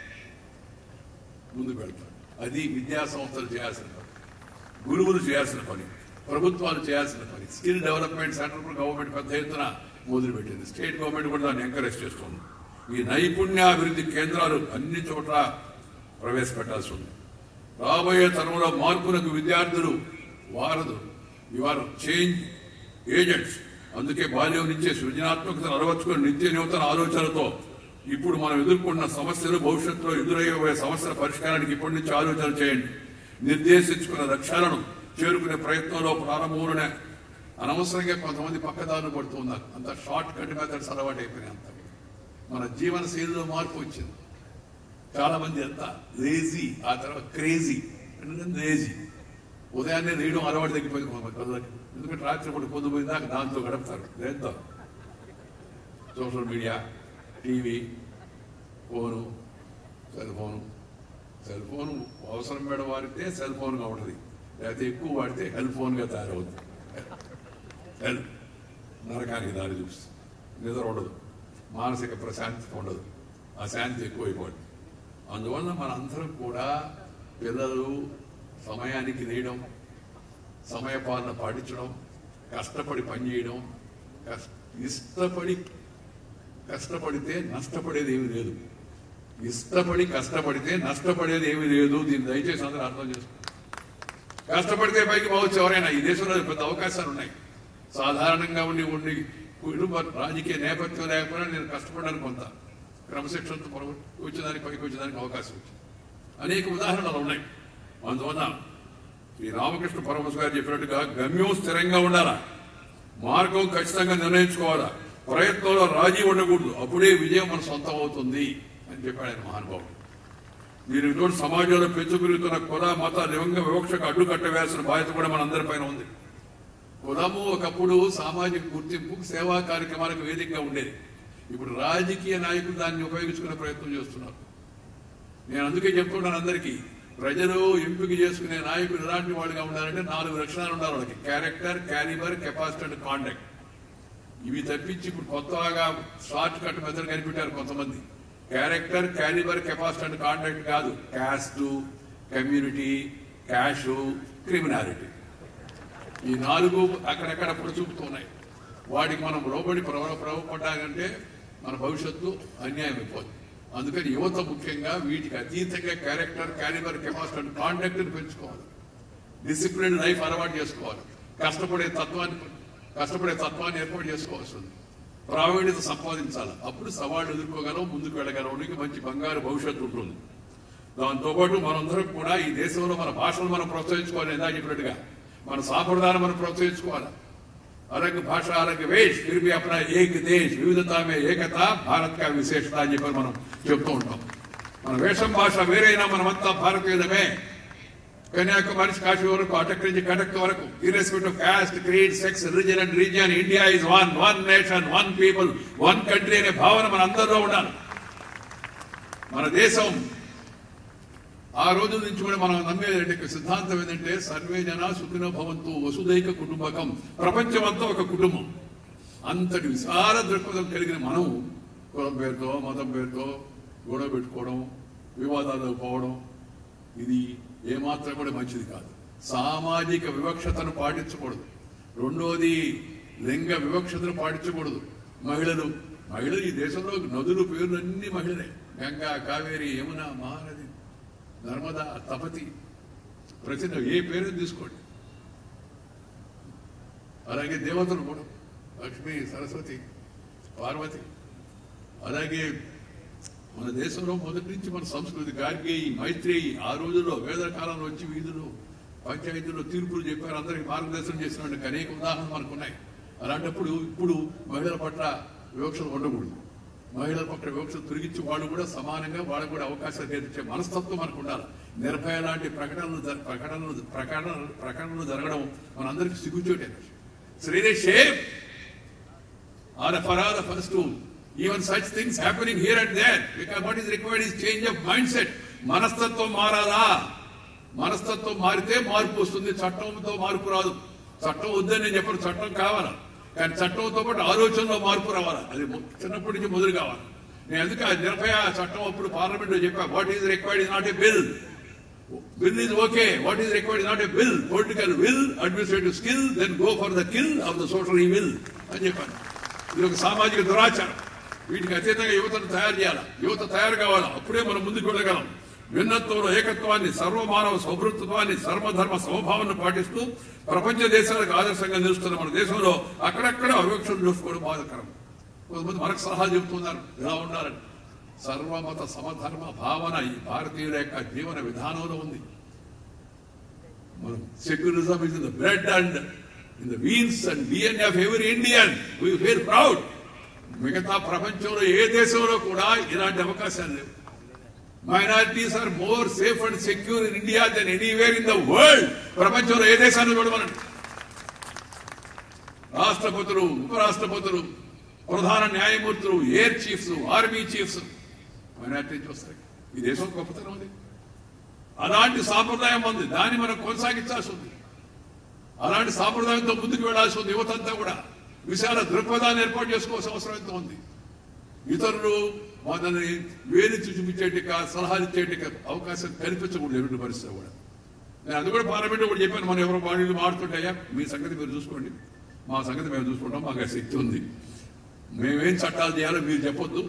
Speaker 1: ముందుకు వెళ్తారు అది విద్యా సంస్థలు చేయాల్సిన పని గురువులు చేయాల్సిన పని ప్రభుత్వాలు చేయాల్సిన పని స్కిల్ డెవలప్మెంట్ సెంట్రల్ గవర్నమెంట్ పెద్ద ఎత్తున మొదలుపెట్టింది స్టేట్ గవర్నమెంట్ కూడా దాన్ని ఎంకరేజ్ చేస్తుంది ఈ నైపుణ్యాభివృద్ధి కేంద్రాలు అన్ని చోట్ల ప్రవేశపెట్టాల్సి ఉంది రాబోయే తరంలో మార్పులకు విద్యార్థులు వారదు ఇవాళ చేంజ్ ఏజెంట్స్ అందుకే బాల్యం నుంచే సృజనాత్మకతను అలవర్చుకుని నిత్య నూతన ఆలోచనలతో ఇప్పుడు మనం ఎదుర్కొన్న సమస్యలు భవిష్యత్తులో ఎదురయ్యే సమస్యల పరిష్కారానికి ఇప్పటి నుంచి ఆలోచన చేయండి నిర్దేశించుకున్న లక్ష్యాలను చేరుకునే ప్రయత్నంలో ప్రారంభంలోనే అనవసరంగా కొంతమంది పక్కదారులు పడుతూ ఉన్నారు అంత షార్ట్ కట్ మెథడ్స్ అలవాటు అయిపోయినాయి అంత మన జీవన శైలిలో మార్పు వచ్చింది చాలా మంది ఎంత లేజీ ఆ తర్వాత క్రేజీ లేజీ ఉదయాన్నే రేయడం అలవాటు తగ్గిపోయింది కొంతమంది పిల్లలకి ఎందుకంటే రాత్రి పూట పొద్దుపోయిందాక దాంతో గడుపుతారు దేంతో social media TV phone cell phone cell phone అవసరం మేడ వాడితే సెల్ ఫోన్గా ఉంటుంది లేకపోతే ఎక్కువ వాడితే హెల్ ఫోన్గా తయారవుతుంది హెల్ నరకానికి దారి చూపిస్తుంది నిద్ర ఉండదు మానసిక ప్రశాంతి ఉండదు అశాంతి ఎక్కువైపోతుంది అందువల్ల మనందరం కూడా పిల్లలు సమయానికి లేయడం సమయపాలన పాటించడం కష్టపడి పనిచేయడం కష్ట ఇష్టపడి కష్టపడితే నష్టపడేది ఏమీ లేదు ఇష్టపడి కష్టపడితే నష్టపడేది ఏమీ లేదు దీన్ని దయచేసి అందరూ అర్థం చేసుకోండి కష్టపడితే పైకి పోవచ్చు ఎవరైనా ఈ దేశంలో పెద్ద అవకాశాలు ఉన్నాయి సాధారణంగా ఉండి ఉండి కుటుంబ రాజకీయ నేపథ్యం లేకపోయినా నేను కష్టపడడానికి కొంత క్రమశిక్షణతో పొరవ వచ్చేదానికి పైకి వచ్చేదానికి అవకాశం వచ్చింది అనేక ఉదాహరణలు ఉన్నాయి అందువల్ల శ్రీ రామకృష్ణ పరమహంస గారు చెప్పినట్టుగా గమ్యం స్థిరంగా ఉండాలా మార్గం ఖచ్చితంగా నిర్ణయించుకోవాలా ప్రయత్నంలో రాజీ ఉండకూడదు అప్పుడే విజయం మన సొంతం అవుతుంది అని చెప్పాడు ఆయన మహానుభావుడు దీనికి తోడు సమాజంలో పెంచుకురుగుతున్న కుల మత లింగ వివక్షకు అడ్డుకట్ట వేయాల్సిన బాధ్యత కూడా మనందరిపైన ఉంది కులము ఒకప్పుడు సామాజిక గుర్తింపు సేవా కార్యక్రమాలకు వేదికగా ఉండేది ఇప్పుడు రాజకీయ నాయకులు దాన్ని ఉపయోగించుకునే ప్రయత్నం చేస్తున్నారు నేను అందుకే చెప్తున్నాను అందరికీ ప్రజలు ఎంపిక చేసుకునే నాయకులు ఎలాంటి వాళ్ళుగా ఉండాలంటే నాలుగు లక్షణాలు ఉండాలి వాళ్ళకి character calibre capacity and conduct ఇవి తప్పించి ఇప్పుడు కొత్తగా షార్ట్ కట్ మెథడ్ కనిపెట్టారు కొంతమంది character calibre capacity and contact కాదు క్యాస్ట్ కమ్యూనిటీ క్యాష్ క్రిమినాలిటీ ఈ నాలుగు అక్కడక్కడ చూపుతున్నాయి వాటికి మనం లోబడి ప్రవపడాలంటే మన భవిష్యత్తు అన్యాయం అయిపోతుంది అందుకని యువత ముఖ్యంగా వీటికి అతీతంగా character calibre capacity and contact పెంచుకోవాలి డిసిప్లిన్ లైఫ్ అలవాటు చేసుకోవాలి కష్టపడే తత్వాన్ని కష్టపడే తత్వాన్ని ఏర్పాటు చేసుకోవాల్సి ఉంది ప్రావీణ్యత సంపాదించాలి అప్పుడు సవాళ్ళు ఎదుర్కోగలం ముందుకు వెళ్ళగలం ఉనికి మంచి బంగారు భవిష్యత్తు ఉంటుంది దాంతోపాటు మనందరం కూడా ఈ దేశంలో మన భాషను మనం ప్రోత్సహించుకోవాలి ఇందా చెప్పినట్టుగా మన సాంప్రదాయాన్ని మనం ప్రోత్సహించుకోవాలి अलग भाषा अलग वेश फिर भी अपना एक देश వివిధతా మే ఏకత భారత్ కా విశేషత అని చెప్పి మనం చెప్తూ ఉంటాం మన వేషం భాష వేరైనా మనమంతా భారతీయులమే కన్యాకుమారి నుంచి కాశీ వరకు అటక్ నుంచి కటక్ వరకు irrespective of caste creed sex religion and region India is one one nation one people one country అనే భావన మన అందరిలో ఉండాలి మన దేశం ఆ రోజు నుంచి కూడా మనం నమ్మేది సిద్ధాంతం ఏంటంటే సర్వే జన సుఖినో భవంతు వసుదైక కుటుంబకం ప్రపంచమంతా ఒక కుటుంబం అంతటి విశాల దృక్పథం కలిగిన మనం కులం పేరుతో మతం పేరుతో గొడవ పెట్టుకోవడం వివాదాలు పోవడం ఇది ఏమాత్రం కూడా మంచిది కాదు సామాజిక వివక్షతను పాటించకూడదు రెండోది లింగ వివక్షతను పాటించకూడదు మహిళలు మహిళలు ఈ దేశంలో నదులు పేర్లు అన్ని మహిళలే గంగా కావేరి యమున మహానది నర్మదా తపతి ప్రతి ఏ పేరు తీసుకోండి అలాగే దేవతలు కూడా లక్ష్మి సరస్వతి పార్వతి అలాగే మన దేశంలో మొదటి నుంచి మన సంస్కృతి గార్గేయి మైత్రేయి ఆ రోజుల్లో వేద కాలంలో వచ్చి వీధులు పంచాయతీలో తీర్పులు చెప్పారు అందరికి మార్గదర్శనం చేసినటువంటి అనేక ఉదాహరణలు మనకు ఉన్నాయి అలాంటప్పుడు ఇప్పుడు మహిళల పట్ల వివక్షలు ఉండకూడదు మహిళల పట్ల వివక్షలు తొలగించి వాళ్ళు కూడా సమానంగా వాళ్ళకు కూడా అవకాశాలు కల్పించే మనస్తత్వం మనకు ఉండాలి నిర్భయ లాంటి ప్రకటనలు జర- ప్రకటనలు ప్రకటన ప్రకటనలు జరగడం మనందరికీ సిగ్గుచోటే శ్రీరే shape or for all of us to even such things happening here and there because what is required is change of mindset మనస్తత్వం మారాలా మనస్తత్వం మారితే మార్పు వస్తుంది చట్టంతో మార్పు రాదు చట్టం వద్దని నేను చెప్పను చట్టం కావాలా కానీ చట్టంతో పాటు ఆలోచనలో మార్పు రావాలా అది మొ- చిన్నప్పటి నుంచి మొదలు కావాలి నేను అందుకే ఆ నిర్భయ చట్టం అప్పుడు పార్లమెంట్ లో చెప్పా what is required is not a bill bill is okay what is required is not a bill political will administrative skill then go for the kill of the social evil అని చెప్పాను ఇది ఒక సామాజిక దురాచారం వీటికి అతీతంగా యువతను తయారు చేయాలి యువత తయారు కావాలా అప్పుడే మనం ముందుకు వెళ్ళగలం భిన్నత్వంలో ఏకత్వాన్ని సర్వమానవ సౌభృత్వాన్ని సర్వధర్మ సమభావాన్ని పాటిస్తూ ప్రపంచ దేశాలకు ఆదర్శంగా నిలుస్తున్న మన దేశంలో అక్కడక్కడ అవివక్షలు చూసుకోవడం బాధకరం కొంతమంది మనకు సలహా చెబుతున్నారు ఇలా ఉండాలని సర్వమత సమధర్మ భావన ఈ భారతీయుల యొక్క జీవన విధానంలో ఉంది మనం secularism is in the blood and in the veins and DNA of every Indian we feel proud మిగతా ప్రపంచంలో ఏ దేశంలో కూడా ఇలాంటి అవకాశాలు లేవు minorities are more safe and secure in India than anywhere in the world ప్రపంచంలో ఏ దేశాన్ని చూడమనండి రాష్ట్రపతులు ఉపరాష్ట్రపతులు ప్రధాన న్యాయమూర్తులు air chiefs army chiefs minority నుంచి వస్తాయి ఈ దేశం గొప్పతనం ఉంది అలాంటి సాంప్రదాయం ఉంది దాన్ని మనం కొనసాగించాల్సి ఉంది అలాంటి సాంప్రదాయంతో ముందుకు వెళ్లాల్సి ఉంది యువతంతా కూడా విశాల దృక్పథాన్ని ఏర్పాటు చేసుకోవాల్సిన అవసరం ఎంతో ఉంది ఇతరులు మనల్ని వేలిచి చూపించేటి సలహాలు ఇచ్చేటి అవకాశం కల్పించకూడదు ఎటువంటి పరిస్థితి కూడా నేను అది కూడా పార్లమెంట్ కూడా చెప్పాను మనం ఎవరో బాడీలు మాడుతుంటాయా మీ సంగతి మీరు చూసుకోండి మా సంగతి మేము చూసుకుంటాం మాకు ఆ శక్తి ఉంది మేమేం చట్టాలు చేయాలో మీరు చెప్పొద్దు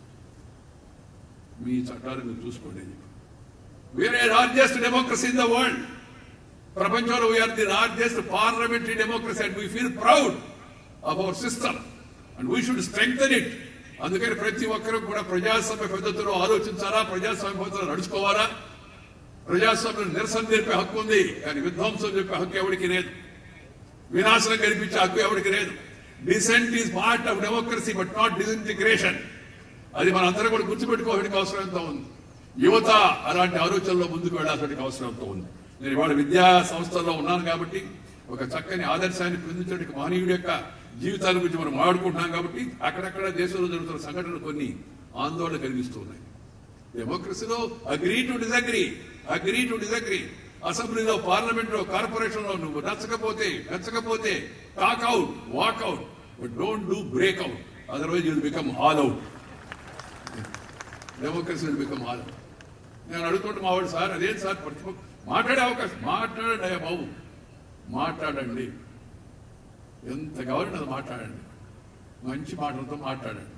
Speaker 1: మీ చట్టాలు మీరు చూసుకోండి అని చెప్పి we are largest democracy in the world ప్రపంచంలో we are the largest parliamentary democracy and we feel proud of our system and we should strengthen it అందుకని ప్రతి ఒక్కరూ కూడా ప్రజాస్వామ్య పద్ధతిలో ఆలోచించాలా ప్రజాస్వామ్య పద్ధతిలో నడుచుకోవాలా ప్రజాస్వామ్యం నిరసన తెలిపే హక్కు ఉంది కానీ విధ్వంసం చెప్పే హక్కు ఎవరికి లేదు వినాశనం కల్పించే హక్కు ఎవరికి లేదు dissent is part of democracy but not disintegration అది మన అందరం కూడా గుర్తుపెట్టుకోవడానికి అవసరం ఎంతో ఉంది యువత అలాంటి ఆలోచనలో ముందుకు వెళ్ళాల్సిన అవసరం ఎంతో ఉంది నేను ఇవాళ విద్యా సంస్థల్లో ఉన్నాను కాబట్టి ఒక చక్కని ఆదర్శాన్ని పొందించడానికి మహనీయుడి యొక్క జీవితాల గురించి మనం మాట్లాడుకుంటున్నాం కాబట్టి అక్కడక్కడ దేశంలో జరుగుతున్న సంఘటనలు కొన్ని ఆందోళన కలిగిస్తూ ఉన్నాయి డెమోక్రసీలో agree to disagree agree to disagree అసెంబ్లీలో పార్లమెంట్ లో కార్పొరేషన్ లో నువ్వు నచ్చకపోతే నచ్చకపోతే talk out walk out but don't do break out otherwise you'll become all out democracy will become all out నేను అడుగుతుంటే మా వాడు సార్ అదేం సార్ ప్రతిపక్ష మాట్లాడే అవకాశం మాట్లాడండి అయ్యా బాబు మాట్లాడండి ఎంత కావాలంటే అది మాట్లాడండి మంచి మాటలతో మాట్లాడండి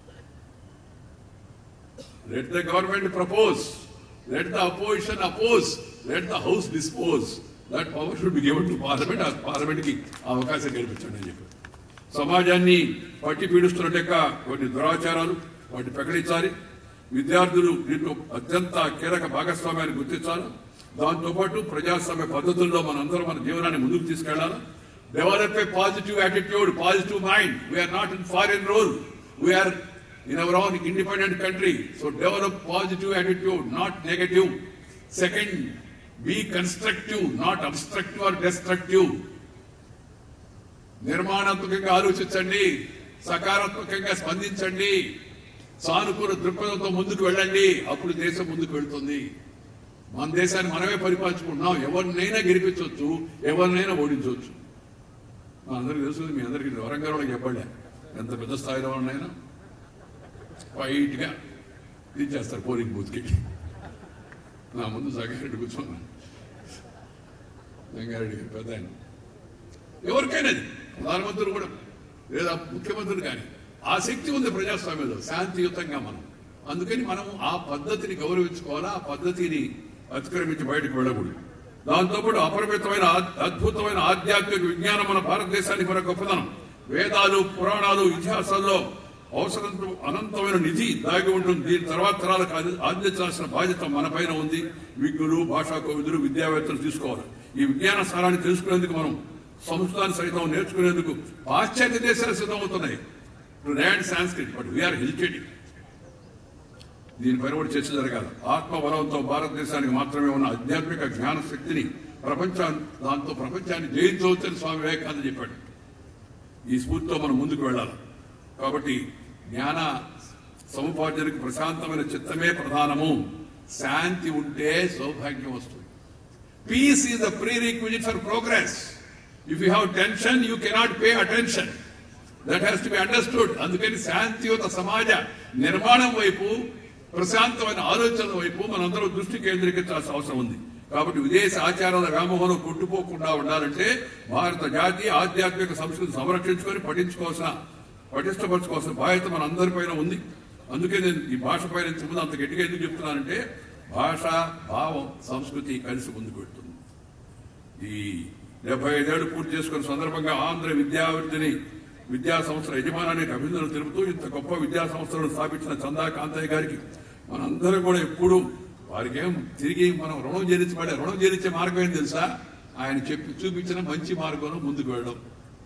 Speaker 1: let the government propose let the opposition oppose let the house dispose that power should be given to parliament ఆ పార్లమెంట్ కి ఆ అవకాశం కల్పించండి అని చెప్పి సమాజాన్ని పట్టి పీడిస్తున్న లెక్క కొన్ని దురాచారాలు వాటిని ప్రకటించాలి విద్యార్థులు దీంట్లో అత్యంత కీలక భాగస్వామ్యాన్ని గుర్తించాలి దాంతోపాటు ప్రజాస్వామ్య పద్ధతుల్లో మనందరం మన జీవనాన్ని ముందుకు తీసుకెళ్లాలి develop a positive attitude positive mind we are not in foreign rule we are in our own independent country so develop positive attitude not negative second be constructive not obstructive or destructive నిర్మాణాత్మకంగా ఆలోచించండి సకారాత్మకంగా స్పందించండి సానుకూల దృక్పథంతో ముందుకు వెళ్ళండి అప్పుడు దేశం ముందుకు వెళ్తుంది మన దేశాన్ని మనమే పరిపాలించుకుంటున్నాం ఎవరినైనా గెలిపించవచ్చు ఎవరినైనా ఓడించవచ్చు మా అందరికి తెలుసు మీ అందరికి వరంగల్ వాళ్ళకి చెప్పండి ఎంత పెద్ద స్థాయిలో ఉన్నాయినా వైట్ గా తీసేస్తారు పోలింగ్ బూత్ కి నా ముందు సంగారెడ్డి కూర్చున్నాను సంగారెడ్డి గారు పెద్ద ఆయన ఎవరికైనా అది. ప్రధానమంత్రులు కూడా లేదా ముఖ్యమంత్రులు కానీ ఆ శక్తి ఉంది ప్రజాస్వామ్యంలో శాంతియుతంగా మనం అందుకని మనం ఆ పద్ధతిని గౌరవించుకోవాలా ఆ పద్ధతిని అతిక్రమించి బయటకు వెళ్ళకూడదు దాంతోపాటు అపరిమితమైన ఆద్- అద్భుతమైన ఆధ్యాత్మిక విజ్ఞానం మన భారతదేశానికి మన గొప్పదనం వేదాలు పురాణాలు ఇతిహాసాల్లో అవసరం అనంతమైన నిధి దాగి ఉంటుంది దీని తర్వాత తరాలకు అంది- అందించాల్సిన బాధ్యత మన పైన ఉంది విజ్ఞులు భాషా కవిదులు విద్యావేత్తలు తీసుకోవాలి ఈ విజ్ఞాన సారాన్ని తెలుసుకునేందుకు మనం సంస్కృతాన్ని సైతం నేర్చుకునేందుకు పాశ్చాత్య దేశాలు సిద్ధమవుతున్నాయి to learn Sanskrit but we are hesitating దీనిపైన కూడా చర్చ జరగాలి ఆత్మ బలంతో భారతదేశానికి మాత్రమే ఉన్న ఆధ్యాత్మిక జ్ఞాన శక్తిని ప్రపంచాన్ని దాంతో ప్రపంచాన్ని జయించవచ్చని స్వామి వివేకానంద చెప్పాడు ఈ స్ఫూర్తితో మనం ముందుకు వెళ్ళాలి కాబట్టి జ్ఞాన సముపార్జనకు ప్రశాంతమైన చిత్తమే ప్రధానము శాంతి ఉంటే సౌభాగ్యం వస్తుంది peace is the prerequisite for progress if you have tension you cannot pay attention that has to be understood అందుకని శాంతియుత సమాజ నిర్మాణం వైపు ప్రశాంతమైన ఆలోచనల వైపు మనందరం దృష్టి కేంద్రీకరించాల్సిన అవసరం ఉంది కాబట్టి విదేశ ఆచారాల వ్యామోహంలో కొట్టుకోకుండా ఉండాలంటే భారత జాతి ఆధ్యాత్మిక సంస్కృతి సంరక్షించుకొని పఠించుకోవాల్సిన పటిష్టపరచుకోవాల్సిన బాధ్యత మన అందరిపైన ఉంది అందుకే నేను ఈ భాష పైన ఇంతకుముందు అంత గట్టిగా ఎందుకు చెప్తున్నానంటే భాష భావం సంస్కృతి కలిసి ముందుకు వెళ్తుంది ఈ డెబ్బై ఐదేళ్లు పూర్తి చేసుకున్న సందర్భంగా ఆంధ్ర విద్యాభివృద్ధిని విద్యా సంస్థల యజమానానికి అభినందనలు తెలుపుతూ ఇంత గొప్ప విద్యా సంస్థలను స్థాపించిన చందా కాంతయ్య గారికి మనందరం కూడా ఎప్పుడు వారికి ఏం తిరిగి మనం రుణం చెల్లించబడే రుణం చెల్లించే మార్గం ఏం తెలుసా ఆయన చెప్పి చూపించిన మంచి మార్గంలో ముందుకు వెళ్ళడం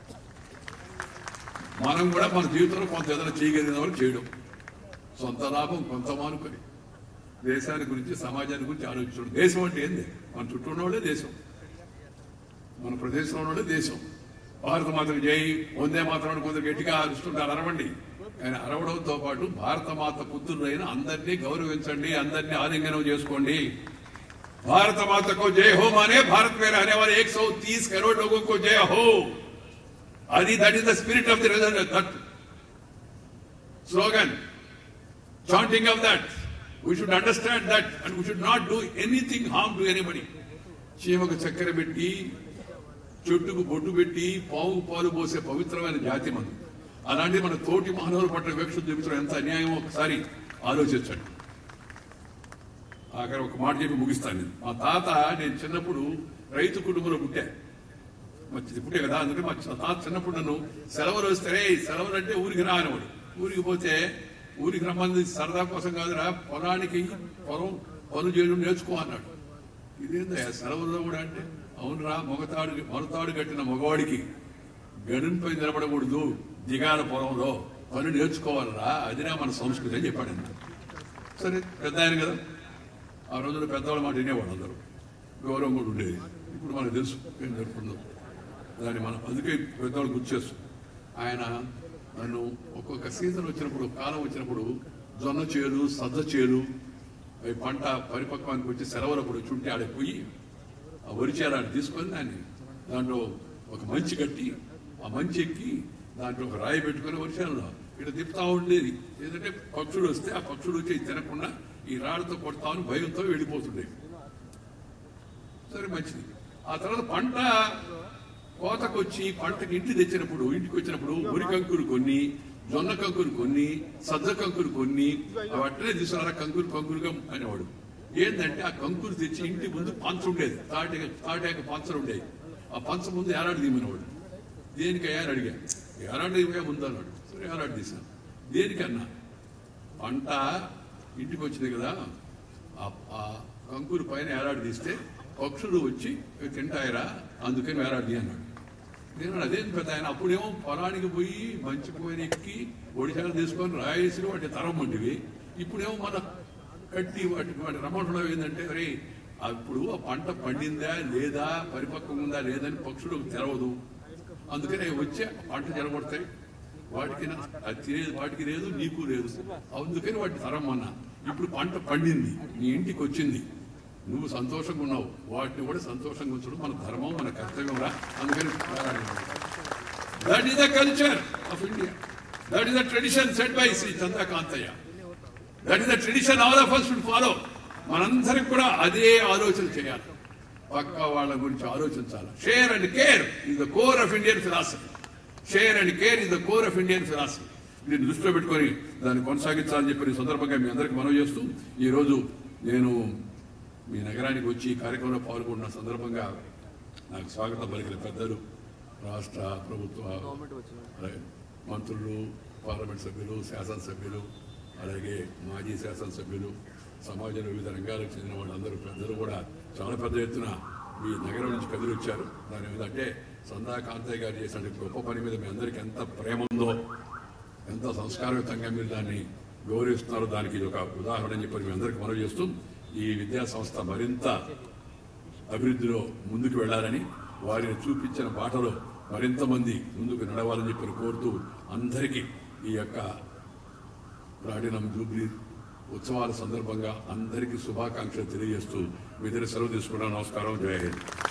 Speaker 1: మనం కూడా మన జీవితంలో కొంత ఏదైనా చేయగలిగిన వరకు చేయడం సొంత లాభం కొంత మానుకొని దేశాన్ని గురించి సమాజాన్ని గురించి ఆలోచించడం దేశం అంటే ఏంది మన చుట్టూ ఉన్నవాళ్ళే దేశం మన ప్రదేశంలో ఉన్నవాళ్ళే దేశం భారత మాతకు జై వందే మాత్రం కొందరు గట్టిగా అరుస్తుంటారు అరవండి కానీ అరవడంతో పాటు భారత మాత పుత్రులైన అందరినీ గౌరవించండి అందరినీ ఆలింగనం చేసుకోండి भारत माता को जय हो माने भारत में रहने वाले 130 करोड़ लोगों को जय हो आदि that is the spirit of the slogan chanting of that we should understand that and we should not do anything harm to anybody చీమకు చక్కెర పెట్టి చెట్టుకు బొట్టు పెట్టి పావు పాలు పోసే పవిత్రమైన జాతి మంది అలాంటి మన తోటి మానవుల పట్ల వివక్ష చూపించడం ఎంత అన్యాయం ఒకసారి ఆలోచించండి ఆఖరి ఒక మాట చెప్పి ముగిస్తాను నేను మా తాత నేను చిన్నప్పుడు రైతు కుటుంబంలో పుట్టా మరి పుట్టే కదా అందుకే మా చి- తాత చిన్నప్పుడు నన్ను సెలవులు వస్తే సెలవులు అంటే ఊరికి రా అనేవాడు ఊరికి పోతే ఊరికి రమ్మని సరదా కోసం కాదురా పొలానికి పొలం పనులు చేయడం నేర్చుకో అన్నాడు ఇదేందా సెలవుల్లో కూడా అంటే అవునురా మొగతాడు మొరతాడు కట్టిన మగవాడికి గడుంపై నిలబడకూడదు దిగాల పొలంలో పని నేర్చుకోవాలరా అదిరా మన సంస్కృతి అని చెప్పాడు ఆయన. సరే పెద్ద ఆయన కదా ఆ రోజుల్లో పెద్దవాళ్ళ మాట వినేవాళ్ళు అందరూ గౌరవం కూడా ఉండేది ఇప్పుడు మనకు తెలుసు ఏం జరుగుతుందో దాన్ని మనం అందుకే పెద్దవాళ్ళు గుర్తు చేస్తాం ఆయన నన్ను ఒక్కొక్క సీజన్ వచ్చినప్పుడు కాలం వచ్చినప్పుడు జొన్న చేలు సజ్జ చేలు అవి పంట పరిపక్వానికి వచ్చి సెలవులప్పుడు చుంటి ఆడే పోయి ఆ వరి చేల ఆడ తీసుకొని దాన్ని దాంట్లో ఒక మంచి కట్టి ఆ మంచి ఎక్కి దాంట్లో ఒక రాయి పెట్టుకుని వర్షంలో ఇక్కడ తిప్పుతా ఉండేది ఏంటంటే పక్షులు వస్తే ఆ పక్షులు వచ్చి ఇది తినకుండా ఈ రాళ్ళతో కొడతామని భయంతో వెళ్ళిపోతుండేవి సరే మంచిది ఆ తర్వాత పంట కోతకొచ్చి పంటకి ఇంటి తెచ్చినప్పుడు ఇంటికి వచ్చినప్పుడు వరి కంకులు కొన్ని జొన్న కంకులు కొన్ని సజ్జ కంకులు కొన్ని అవి అట్లనే తీసుకున్నారా కంకులు కంకులుగా అనేవాడు ఏంటంటే ఆ కంకులు తెచ్చి ఇంటి ముందు పంచ ఉండేది తాటి తాటాక పంచలు ఉండేది ఆ పంచ ముందు ఏలాడు తీమనేవాడు దేనికయ్యా అని అడిగా ఏలాడు తీమగా ముందు అన్నాడు సరే ఏలాడు తీసాను దేనికన్నా పంట ఇంటికి వచ్చింది కదా ఆ- ఆ కంకులు పైన ఏలాడు తీస్తే పక్షులు వచ్చి "ఇవి తింటాయిరా అందుకని వేలాడి అన్నాడు నేను అదేం పెద్ద ఆయన అప్పుడేమో పొలానికి పోయి మంచి పోయిన ఎక్కి ఒడిశాలు తీసుకొని రాయేసి వాటి తరం వంటివి ఇప్పుడేమో మన కట్టి వాటి వాటి రమ్మంటడం ఏంటంటే అరే అప్పుడు ఆ పంట పండిందా లేదా పరిపక్వం ఉందా లేదని పక్షులకు తెలవదు అందుకనే వచ్చే పంట జరగొడతాయి వాటికి నా- అది తినేది వాటికి లేదు నీకు లేదు అందుకని వాటి తరం అన్నా ఇప్పుడు పంట పండింది నీ ఇంటికి వచ్చింది నువ్వు సంతోషంగా ఉన్నావు వాటిని కూడా సంతోషంగా ఉంచడం మన ధర్మం మన కర్తవ్యం రా అందుకని that is the culture of India that is the tradition set by Shri Chandrakantaiah that is the tradition all of us should follow మనందరికి కూడా అదే ఆలోచన చేయాలి పక్క వాళ్ళ గురించి ఆలోచించాలి share and care is the core of Indian philosophy share and care is the core of Indian philosophy దీన్ని దృష్టిలో పెట్టుకొని దాన్ని కొనసాగించాలని చెప్పి ఈ సందర్భంగా మీ అందరికీ మనవి చేస్తూ ఈ రోజు నేను మీ నగరానికి వచ్చి ఈ కార్యక్రమంలో పాల్గొన్న సందర్భంగా నాకు స్వాగతం పలికిన పెద్దలు రాష్ట్ర ప్రభుత్వ అలాగే మంత్రులు పార్లమెంట్ సభ్యులు శాసనసభ్యులు అలాగే మాజీ శాసనసభ్యులు సమాజంలో వివిధ రంగాలకు చెందిన వాళ్ళందరూ పెద్దలు కూడా చాలా పెద్ద ఎత్తున ఈ నగరం నుంచి కదిలి వచ్చారు దాని మీద అంటే సందా కాంతయ్య గారు చేసిన గొప్ప పని మీద మీ అందరికీ ఎంత ప్రేమ ఉందో ఎంత సంస్కారయుతంగా మీరు దాన్ని గౌరవిస్తున్నారో దానికి ఇది ఒక ఉదాహరణ అని చెప్పి మీ అందరికీ మనవి చేస్తూ ఈ విద్యా సంస్థ మరింత అభివృద్ధిలో ముందుకు వెళ్ళాలని వారిని చూపించిన బాటలో మరింత మంది ముందుకు నడవాలని చెప్పి కోరుతూ అందరికీ ఈ యొక్క ప్లాటినం జూబ్లీ ఉత్సవాల సందర్భంగా అందరికీ శుభాకాంక్షలు తెలియజేస్తూ మీ దగ్గర సెలవు తీసుకున్నాను నమస్కారం జయ హింద్